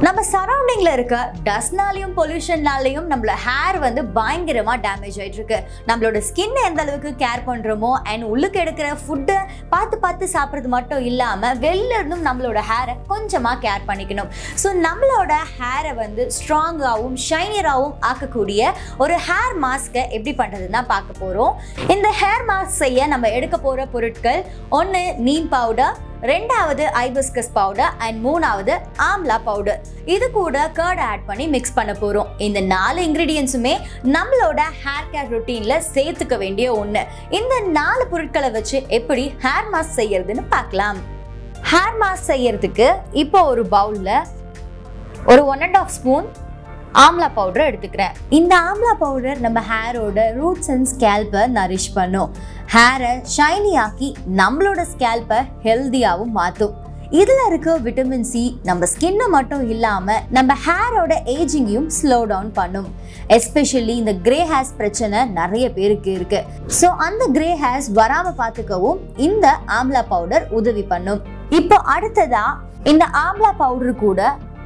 நம்ம சரௌண்டிங்ல இருக்க டஸ்ட்னாலையும் பொல்யூஷன்னாலையும் நம்மள ஹேர் வந்து பயங்கரமா டேமேஜ் ஆயிட்டு இருக்கு நம்மளோட ஸ்கின் எந்த அளவுக்கு கேர் பண்றோமோ அண்ட் உள்ளுக்கு எடுக்கிற ஃபுட்டை பார்த்து பார்த்து சாப்பிட்றது மட்டும் இல்லாம வெளில இருந்தும் நம்மளோட ஹேரை கொஞ்சமா கேர் பண்ணிக்கணும் ஸோ நம்மளோட ஹேரை வந்து ஸ்ட்ராங்காகவும் ஷைனியராகவும் ஆக்கக்கூடிய ஒரு ஹேர் மாஸ்க்கை எப்படி பண்றதுன்னு தான் பார்க்க போறோம் இந்த ஹேர் மாஸ்க் செய்ய நம்ம எடுக்க போற பொருட்கள் ஒன்று நீம் பவுடர் ரெண்டாவது ஐபிஸ்கஸ் பவுடர் அண்ட் மூணாவது ஆம்லா பவுடர் இது கூட கர்ட் ஆட் பண்ணி மிக்ஸ் பண்ண போகிறோம் இந்த நாலு இன்க்ரீடியன்ஸுமே நம்மளோட ஹேர் கேர் ரொட்டீனில் சேர்த்துக்க வேண்டிய ஒன்று இந்த நாலு பொருட்களை வச்சு எப்படி ஹேர் மாஸ்க் செய்யறதுன்னு பார்க்கலாம் ஹேர் மாஸ்க் செய்யறதுக்கு இப்போ ஒரு பவுலில் ஒரு one and half spoon amla powder எடுத்துக்கிறேன் இந்த ஆம்லா பவுடர் நம்ம ஹேரோட ரூட்ஸ் அண்ட் ஸ்கேல்பை நரிஷ் பண்ணும் ஹேரை ஷைனி ஆக்கி நம்மளோட ஸ்கேல்பை ஹெல்த்தியாகவும் மாற்றும் இதில் இருக்க விட்டமின் சி நம்ம ஸ்கின்னை மட்டும் இல்லாமல் நம்ம ஹேரோட ஏஜிங்கையும் ஸ்லோ டவுன் பண்ணும் எஸ்பெஷலி இந்த கிரே ஹேர்ஸ் பிரச்சனை நிறைய பேருக்கு இருக்கு ஸோ அந்த கிரே ஹேர்ஸ் வராமல் பார்த்துக்கவும் இந்த ஆம்லா பவுடர் உதவி பண்ணும் இப்போ அடுத்ததா இந்த ஆம்லா பவுடர் கூட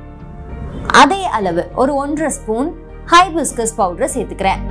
அதே அளவு ஒரு ஒன்றரை ஸ்பூன் ஹைபிஸ்கஸ் பவுடர் சேர்த்துக்கிறேன்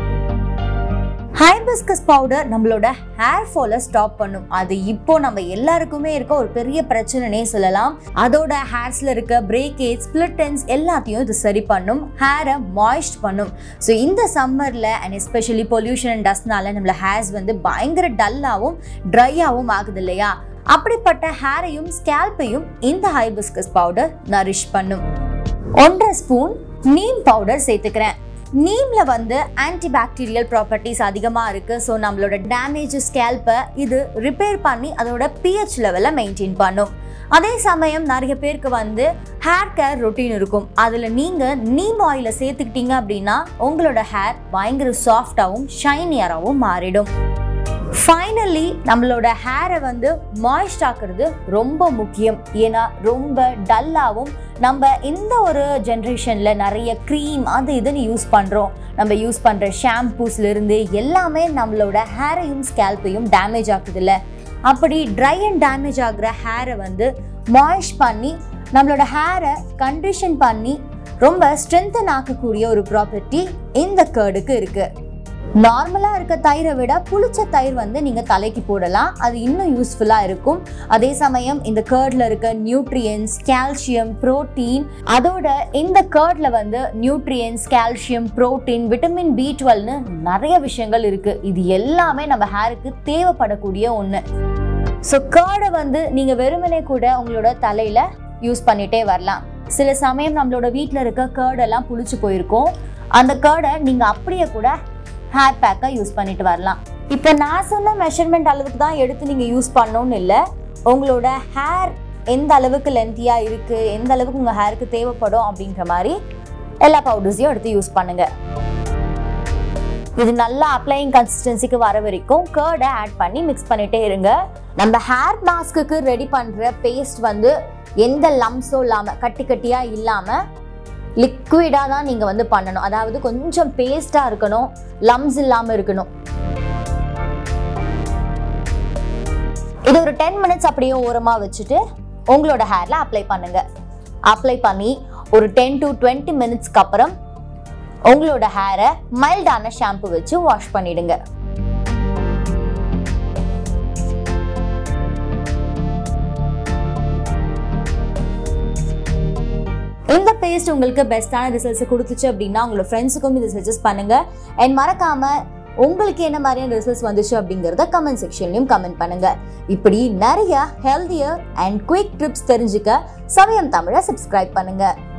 ஹைபிஸ்கஸ் பவுடர் நம்மளோட ஹேர் ஃபாலை ஸ்டாப் பண்ணும் அது இப்போ நம்ம எல்லாருக்குமே இருக்க ஒரு பெரிய பிரச்சனைனே சொல்லலாம் அதோட ஹேர்ஸ்ல இருக்க பிரேக்கேஜ் ஸ்பிளிட்டன்ஸ் எல்லாத்தையும் இது சரி பண்ணும் ஹேரை மாய்ஸ்ட் பண்ணும் ஸோ இந்த சம்மரில் அண்ட் எஸ்பெஷலி பொல்யூஷன் அண்ட் டஸ்ட்னால நம்மள ஹேர்ஸ் வந்து பயங்கர டல்லாகவும் ட்ரையாகவும் ஆகுது இல்லையா அப்படிப்பட்ட ஹேரையும் ஸ்கேல்பையும் இந்த ஹைபிஸ்கஸ் பவுடர் நரிஷ் பண்ணும் ஒன்றரை ஸ்பூன் நீம் பவுடர் சேர்த்துக்கிறேன் நீம்ல வந்து ஆன்டிபாக்டீரியல் ப்ராப்பர்ட்டிஸ் அதிகமாக இருக்கு ஸோ நம்மளோட டேமேஜ் ஸ்கேல்பை இது ரிப்பேர் பண்ணி அதோட பிஹெச் லெவலை மெயின்டைன் பண்ணும் அதே சமயம் நிறைய பேருக்கு வந்து ஹேர் கேர் ரொட்டீன் இருக்கும் அதில் நீங்கள் நீம் ஆயிலை சேர்த்துக்கிட்டீங்க அப்படின்னா உங்களோட ஹேர் பயங்கர சாஃப்டாகவும் ஷைனியராகவும் மாறிடும் ஃபைனலி நம்மளோட ஹேரை வந்து மாய்ஸ்ட் ஆக்குறது ரொம்ப முக்கியம் ஏன்னா ரொம்ப டல்லாகவும் நம்ம இந்த ஒரு ஜென்ரேஷனில் நிறைய க்ரீம் அது இதுன்னு யூஸ் பண்ணுறோம் நம்ம யூஸ் பண்ணுற ஷாம்பூஸ்லேருந்து எல்லாமே நம்மளோட ஹேரையும் ஸ்கேல்பையும் டேமேஜ் ஆக்குதுல்ல அப்படி ட்ரை அண்ட் டேமேஜ் ஆகுற ஹேரை வந்து மாய்ஷ் பண்ணி நம்மளோட ஹேரை கண்டிஷன் பண்ணி ரொம்ப ஸ்ட்ரென்தன் ஆக்கக்கூடிய ஒரு ப்ராப்பர்ட்டி இந்த கேர்டுக்கு இருக்குது நார்மலாக இருக்க தயிரை விட புளிச்ச தயிர் வந்து நீங்கள் தலைக்கு போடலாம் அது இன்னும் யூஸ்ஃபுல்லாக இருக்கும் அதே சமயம் இந்த கேர்டில் இருக்க நியூட்ரியன்ஸ் கால்சியம் புரோட்டீன் அதோட இந்த கேர்டில் வந்து nutrients calcium protein vitamin B டுவெல்னு நிறைய விஷயங்கள் இருக்குது இது எல்லாமே நம்ம ஹேருக்கு தேவைப்படக்கூடிய ஒன்று ஸோ கேர்டை வந்து நீங்கள் வெறுமனே கூட உங்களோட தலையில் யூஸ் பண்ணிகிட்டே வரலாம் சில சமயம் நம்மளோட வீட்டில் இருக்க கேர்டெல்லாம் புளிச்சு போயிருக்கும் அந்த கேர்டை நீங்கள் அப்படியே கூட ஹேர் பேக்காக யூஸ் பண்ணிட்டு வரலாம் இப்போ நான் சொன்ன மெஷர்மெண்ட் அளவுக்கு தான் எடுத்து நீங்கள் யூஸ் பண்ணணும்னு இல்லை உங்களோட ஹேர் எந்த அளவுக்கு லென்த்தியாக இருக்குது எந்த அளவுக்கு உங்கள் ஹேருக்கு தேவைப்படும் அப்படின்ற மாதிரி எல்லா பவுடர்ஸையும் எடுத்து யூஸ் பண்ணுங்க இது நல்லா அப்ளைங் கன்சிஸ்டன்சிக்கு வர வரைக்கும் கேர்டை ஆட் பண்ணி மிக்ஸ் பண்ணிட்டே இருங்க நம்ம ஹேர் மாஸ்க்கு ரெடி பண்ணுற பேஸ்ட் வந்து எந்த லம்ஸும் இல்லாமல் கட்டி கட்டியாக இல்லாமல் லிக்விடாக தான் நீங்கள் வந்து பண்ணணும் அதாவது கொஞ்சம் பேஸ்டாக இருக்கணும் லம்ஸ் இல்லாமல் இருக்கணும் இது ஒரு டென் மினிட்ஸ் அப்படியே ஓரமாக வச்சுட்டு உங்களோட ஹேரில் அப்ளை பண்ணுங்க அப்ளை பண்ணி ஒரு டென் டு டுவெண்ட்டி மினிட்ஸ்க்கு அப்புறம் உங்களோட ஹேரை மைல்டான ஷாம்பு வச்சு வாஷ் பண்ணிடுங்க இந்த பேஸ்ட் உங்களுக்கு பெஸ்ட்டான ரிசல்ட்ஸ் கொடுத்துச்சு அப்படின்னா உங்களோட ஃப்ரெண்ட்ஸுக்கும் இதை சஜஸ்ட் பண்ணுங்க அண்ட் மறக்காம உங்களுக்கு என்ன மாதிரியான ரிசல்ட்ஸ் வந்துச்சு அப்படிங்கிறத கமெண்ட் செக்ஷன்லையும் கமெண்ட் பண்ணுங்க இப்படி நிறைய ஹெல்தியர் அண்ட் குயிக் ட்ரிப்ஸ் தெரிஞ்சுக்க சமயம் தமிழை சப்ஸ்கிரைப் பண்ணுங்க